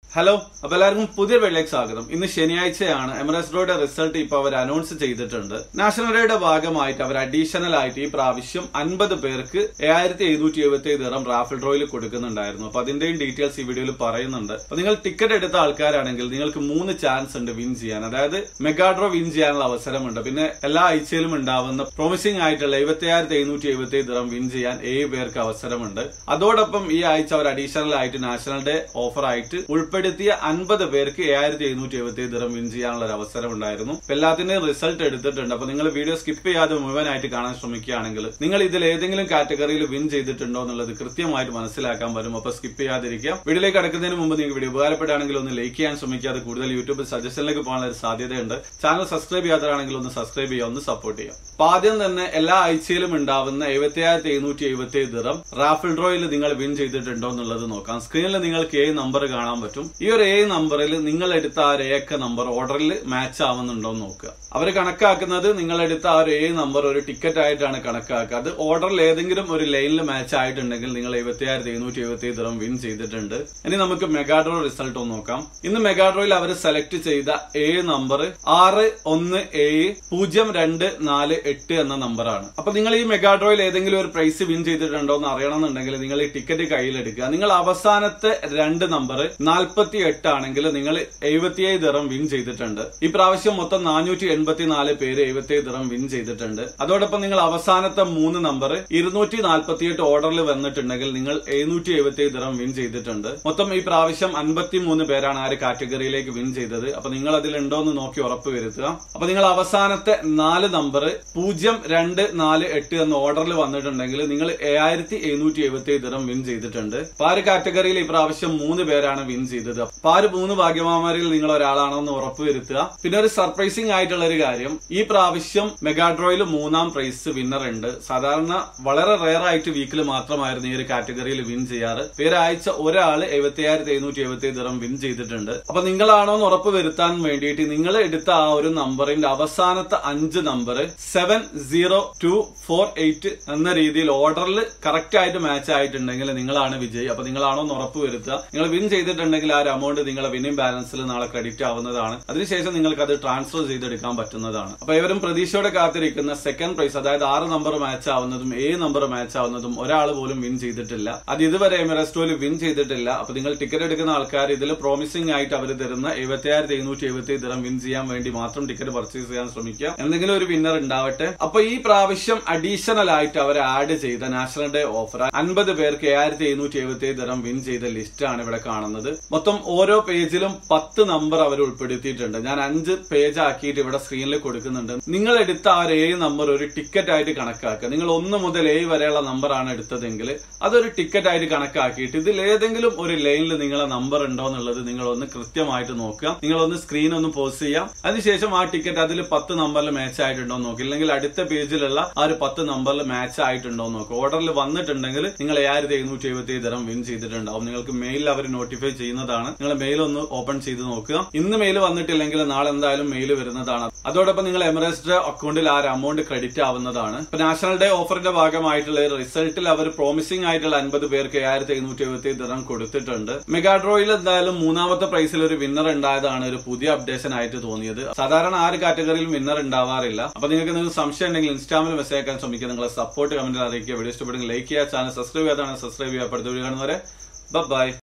hello അപ്പൊ എല്ലാവർക്കും പുതിയ വെള്ളിലേക്ക് സ്വാഗതം ഇന്ന് ശനിയാഴ്ചയാണ് എമറസ് റോയുടെ റിസൾട്ട് ഇപ്പൊ അവർ അനൗൺസ് ചെയ്തിട്ടുണ്ട് നാഷണൽ ഡേയുടെ ഭാഗമായിട്ട് അവർ അഡീഷണൽ ആയിട്ട് ഈ പ്രാവശ്യം അൻപത് പേർക്ക് ഏഴായിരത്തി എഴുന്നൂറ്റി എഴുപത്തി ഏഴ് ദിറം റാഫിൾ ഡ്രോയിൽ കൊടുക്കുന്നുണ്ടായിരുന്നു അപ്പൊ അതിന്റെയും ഡീറ്റെയിൽസ് ഈ വീഡിയോയിൽ പറയുന്നുണ്ട് അപ്പൊ നിങ്ങൾ ടിക്കറ്റ് എടുത്ത ആൾക്കാരാണെങ്കിൽ നിങ്ങൾക്ക് മൂന്ന് ചാൻസ് ഉണ്ട് വിൻ ചെയ്യാൻ അതായത് മെഗാഡ്രോ വിൻ ചെയ്യാനുള്ള അവസരമുണ്ട് പിന്നെ എല്ലാ ആഴ്ചയിലും ഉണ്ടാവുന്ന പ്രോമിസിംഗ് ആയിട്ടുള്ള എഴുപത്തി എഴുന്നൂറ്റി എഴുപത്തി ദിറം വിൻ ചെയ്യാൻ ഏഴ് പേർക്ക് അവസരമുണ്ട് അതോടൊപ്പം ഈ ആഴ്ച അവർ അഡീഷണൽ ആയിട്ട് നാഷണൽ ഡേ ഓഫർ ആയിട്ട് ഉൾപ്പെടുത്തിയ അൻപത് പേർക്ക് ഏഴായിരത്തി എഴുന്നൂറ്റി എഴുപത്തി ദിറം വിൻ ചെയ്യാനുള്ള ഒരു അവസരം ഉണ്ടായിരുന്നു അപ്പൊ എല്ലാത്തിന്റെയും റിസൾട്ട് എടുത്തിട്ടുണ്ട് അപ്പൊ നിങ്ങൾ വീഡിയോ സ്കിപ്പ് ചെയ്യാതെ മുഴുവനായിട്ട് കാണാൻ ശ്രമിക്കുകയാണെങ്കിൽ നിങ്ങൾ ഇതിൽ ഏതെങ്കിലും കാറ്റഗറിയിൽ വിൻ ചെയ്തിട്ടുണ്ടോ എന്നുള്ളത് കൃത്യമായിട്ട് മനസ്സിലാക്കാൻ വരും അപ്പൊ സ്കിപ്പ് ചെയ്യാതിരിക്കുക വീഡിയോയിലേക്ക് കടക്കുന്നതിന് മുമ്പ് നിങ്ങൾക്ക് വീഡിയോ ഉപകാരപ്പെടുകയാണെങ്കിൽ ഒന്ന് ലൈക്ക് ചെയ്യാൻ ശ്രമിക്കാതെ കൂടുതൽ യൂട്യൂബ് സജഷനിലേക്ക് പോകാനുള്ള ഒരു സാധ്യതയുണ്ട് ചാനൽ സബ്സ്ക്രൈബ് ചെയ്യാത്തതാണെങ്കിൽ ഒന്ന് സബ്സ്ക്രൈബ് ചെയ്യുക ഒന്ന് സപ്പോർട്ട് ചെയ്യാം അപ്പൊ ആദ്യം തന്നെ എല്ലാ ആഴ്ചയിലും ഉണ്ടാവുന്ന എഴുപത്തി ആയിരത്തി എഴുന്നൂറ്റി എഴുപത്തി ഏഴ് ദിറം റാഫിൾ ഡ്രോയിൽ നിങ്ങൾ വിൻ ചെയ്തിട്ടുണ്ടോ എന്നുള്ളത് നോക്കാം സ്ക്രീനിൽ നിങ്ങൾക്ക് ഏ നമ്പർ കാണാൻ പറ്റും ഈ ഒരു ഏ നമ്പറിൽ നിങ്ങൾ എടുത്ത ആ ഒരു ഏക്ക നമ്പർ ഓർഡറിൽ മാച്ച് ആവുന്നുണ്ടോ എന്ന് നോക്കുക അവർ കണക്കാക്കുന്നത് നിങ്ങൾ എടുത്ത ആ ഒരു ഏ നമ്പർ ഒരു ടിക്കറ്റ് ആയിട്ടാണ് കണക്കാക്കുക അത് ഓർഡറിൽ ഏതെങ്കിലും ഒരു ലൈനിൽ മാച്ച് ആയിട്ടുണ്ടെങ്കിൽ നിങ്ങൾ എഴുപത്തി ആയിരത്തി എഴുന്നൂറ്റി എഴുപത്തി ദിറം വിൻ ചെയ്തിട്ടുണ്ട് ഇനി നമുക്ക് മെഗാഡ്രോ റിസൾട്ട് ഒന്ന് നോക്കാം ഇന്ന് മെഗാഡ്രോയിൽ അവർ സെലക്ട് ചെയ്ത ഏ നമ്പർ ആറ് ഒന്ന് ഏഴ് പൂജ്യം രണ്ട് നാല് എട്ട് എന്ന നമ്പറാണ് അപ്പൊ നിങ്ങൾ ഈ മെഗാഡ്രോയിൽ ഏതെങ്കിലും ഒരു പ്രൈസ് വിൻ ചെയ്തിട്ടുണ്ടോ എന്ന് അറിയണമെന്നുണ്ടെങ്കിൽ നിങ്ങൾ ഈ ടിക്കറ്റ് കയ്യിലെടുക്കുക നിങ്ങൾ അവസാനത്തെ രണ്ട് നമ്പർ നാൽപ്പത്തി എട്ട് ആണെങ്കിൽ നിങ്ങൾ എഴുപത്തിയേഴ് ദിറം വിൻ ചെയ്തിട്ടുണ്ട് ഈ പ്രാവശ്യം മൊത്തം നാനൂറ്റി എൺപത്തിനാല് പേര് എഴുപത്തിയേഴ് ദിറം വിൻ ചെയ്തിട്ടുണ്ട് അതോടൊപ്പം നിങ്ങൾ അവസാനത്തെ മൂന്ന് നമ്പർ ഇരുന്നൂറ്റി നാൽപ്പത്തിയെട്ട് ഓർഡറിൽ വന്നിട്ടുണ്ടെങ്കിൽ നിങ്ങൾ എഴുന്നൂറ്റി എഴുപത്തിയേഴ് ദിറം വിൻ ചെയ്തിട്ടുണ്ട് മൊത്തം ഈ പ്രാവശ്യം അൻപത്തി മൂന്ന് പേരാണ് ആ ഒരു കാറ്റഗറിയിലേക്ക് വിൻ ചെയ്തത് അപ്പൊ നിങ്ങൾ അതിലുണ്ടോ എന്ന് നോക്കി ഉറപ്പ് വരുത്തുക അപ്പൊ നിങ്ങൾ അവസാനത്തെ നാല് നമ്പർ പൂജ്യം രണ്ട് നാല് എട്ട് എന്ന ഓർഡറിൽ വന്നിട്ടുണ്ടെങ്കിൽ നിങ്ങൾ ഏഴായിരത്തി എഴുന്നൂറ്റി എഴുപത്തി ഏഴ് ദിറം വിൻ ചെയ്തിട്ടുണ്ട് അപ്പൊ ആ ഒരു കാറ്റഗറിയിൽ ഈ പ്രാവശ്യം മൂന്ന് പേരാണ് വിൻ ചെയ്തത് അപ്പൊ ആ ഒരു മൂന്ന് ഭാഗ്യമാമാരിൽ നിങ്ങൾ ഒരാളാണോ എന്ന് ഉറപ്പ് വരുത്തുക പിന്നെ ഒരു സർപ്രൈസിംഗ് ആയിട്ടുള്ള ഒരു കാര്യം ഈ പ്രാവശ്യം മെഗാഡ്രോയിൽ മൂന്നാം പ്രൈസ് വിന്നർ ഉണ്ട് സാധാരണ വളരെ റെയർ ആയിട്ട് വീക്കിൽ മാത്രമായിരുന്നു ഈ ഒരു കാറ്റഗറിയിൽ വിൻ ചെയ്യാറ് ഒരാഴ്ച ഒരാൾ എഴുപത്തിയായിരത്തി എഴുന്നൂറ്റി എഴുപത്തി ദിറം വിൻ ചെയ്തിട്ടുണ്ട് അപ്പൊ നിങ്ങളാണോ എന്ന് ഉറപ്പ് വരുത്താൻ വേണ്ടിയിട്ട് നിങ്ങൾ എടുത്ത ആ ഒരു നമ്പറിന്റെ അവസാനത്തെ അഞ്ച് number seven zero two four eight എന്ന രീതിയിൽ ഓർഡറിൽ കറക്റ്റ് ആയിട്ട് മാച്ച് ആയിട്ടുണ്ടെങ്കിൽ നിങ്ങളാണ് വിജയ് അപ്പൊ നിങ്ങളാണോ എന്ന് ഉറപ്പ് വരുത്തുക നിങ്ങൾ വിൻ ചെയ്തിട്ടുണ്ടെങ്കിൽ ആ ഒരു എമൗണ്ട് നിങ്ങളെ വിന്നിംഗ് ബാലൻസിൽ നാളെ ക്രെഡിറ്റ് ആവുന്നതാണ് അതിനുശേഷം നിങ്ങൾക്ക് അത് ട്രാൻസ്ഫർ ചെയ്തെടുക്കാൻ പറ്റുന്നതാണ് അപ്പൊ ഇവരും പ്രതീക്ഷയോടെ കാത്തിരിക്കുന്ന സെക്കൻഡ് പ്രൈസ് അതായത് ആറ് നമ്പർ മാച്ച് ആവുന്നതും ഏഴ് നമ്പർ മാച്ച് ആവുന്നതും ഒരാൾ പോലും വിൻ ചെയ്തിട്ടില്ല അത് ഇതുവരെ എമിറസ്റ്റോയിൽ വിൻ ചെയ്തിട്ടില്ല അപ്പൊ നിങ്ങൾ ടിക്കറ്റ് എടുക്കുന്ന ആൾക്കാർ ഇതിൽ പ്രോമിസിംഗ് ആയിട്ട് അവർ തരുന്ന എഴുപത്തിയായിരത്തി എഴുന്നൂറ്റി എഴുപത്തി ദിനം വിൻ ചെയ്യാൻ വേണ്ടി മാത്രം ടിക്കറ്റ് പർച്ചേസ് ചെയ്യാൻ ശ്രമിക്കുക എന്തെങ്കിലും ഒരു വിന്നർ ഉണ്ടാവട്ടെ അപ്പൊ ഈ പ്രാവശ്യം അഡീഷണൽ ആയിട്ട് അവർ ആഡ് ചെയ്ത നാഷണൽ ഡേ ഓഫർ അൻപത് പേർക്ക് ഏഴായിരത്തി എഴുന്നൂറ്റി എഴുപത്തി ദിനം വിൻ ചെയ്ത ലിസ്റ്റ് ആണ് ഇവിടെ കാണുന്നത് മൊത്തം ഓരോ പേജിലും പത്ത് നമ്പർ അവർ ഉൾപ്പെടുത്തിയിട്ടുണ്ട് ഞാൻ അഞ്ച് പേജ് ആക്കിയിട്ട് ഇവിടെ സ്ക്രീനിൽ കൊടുക്കുന്നുണ്ട് നിങ്ങൾ എടുത്ത ആ ഒരു ഏഴ് നമ്പർ ഒരു ടിക്കറ്റ് ആയിട്ട് കണക്കാക്കുക നിങ്ങൾ ഒന്ന് മുതൽ ഏഴ് വരെയുള്ള നമ്പറാണ് എടുത്തതെങ്കിൽ അതൊരു ടിക്കറ്റ് ആയിട്ട് കണക്കാക്കിയിട്ട് ഇതിൽ ഏതെങ്കിലും ഒരു ലൈനിൽ നിങ്ങളെ നമ്പർ ഉണ്ടോ എന്നുള്ളത് നിങ്ങൾ ഒന്ന് കൃത്യമായിട്ട് നോക്കുക നിങ്ങൾ ഒന്ന് സ്ക്രീൻ ഒന്ന് പോസ്റ്റ് ചെയ്യാം അതിനുശേഷം ആ ടിക്കറ്റ് അതിൽ പത്ത് നമ്പറിൽ മാച്ച് ആയിട്ടുണ്ടോ എന്ന് നോക്കുക ഇല്ലെങ്കിൽ അടുത്ത പേജിലുള്ള ആ ഒരു പത്ത് നമ്പറിൽ മാച്ച് ആയിട്ടുണ്ടോ എന്ന് നോക്കുക ഓർഡറിൽ വന്നിട്ടുണ്ടെങ്കിൽ നിങ്ങൾ ഏഴായിരത്തി എഴുന്നൂറ്റി എഴുപത്തി ഏഴ് തരം വിൻ ചെയ്തിട്ടുണ്ടാവും നിങ്ങൾക്ക് മെയിൽ അവർ നോട്ടിഫൈ ചെയ്യുന്നതാണ് നിങ്ങൾ മെയിൽ ഒന്ന് ഓപ്പൺ ചെയ്ത് നോക്കുക ഇന്ന് മെയിൽ വന്നിട്ടില്ലെങ്കിൽ നാളെ എന്തായാലും മെയിൽ വരുന്നതാണ് അതോടൊപ്പം നിങ്ങൾ എമറേസ്റ്റ് അക്കൗണ്ടിൽ ആ ഒരു എമൗണ്ട് ക്രെഡിറ്റ് ആവുന്നതാണ് ഇപ്പൊ നാഷണൽ ഡേ ഓഫറിന്റെ ഭാഗമായിട്ടുള്ള റിസൾട്ടിൽ അവർ പ്രോമിസിംഗ് ആയിട്ടുള്ള അൻപത് പേർക്ക് ഏഴായിരത്തി എഴുന്നൂറ്റി എഴുപത്തി ദിനം കൊടുത്തിട്ടുണ്ട് മെഗാഡ്രോയിൽ എന്തായാലും മൂന്നാമത്തെ പ്രൈസിൽ ഒരു വിന്നർ ഉണ്ടായതാണ് ഒരു പുതിയ അപ്ഡേഷൻ ആയിട്ട് തോന്നിയത് സാധാരണ ആ ഒരു കാറ്റഗറിയിൽ വിന്നർ ഉണ്ടാവാറില്ല അപ്പൊ നിങ്ങൾക്ക് നിങ്ങൾക്ക് സംശയം ഉണ്ടെങ്കിൽ ഇൻസ്റ്റാമിൽ മെസ്സേജ് അയക്കാൻ ശ്രമിക്കുക നിങ്ങളെ സപ്പോർട്ട് കമന്റിൽ അറിയിക്കുക വീഡിയോ ഇഷ്ടപ്പെടുമെങ്കിൽ ലൈക്ക് ചെയ്യുക ചാനൽ സബ്സ്ക്രൈബ് ചെയ്യാതാണ് സബ്സ്ക്രൈബ് ചെയ്യുക അടുത്ത വീഡിയോ കാണുന്നവരെ ബൈ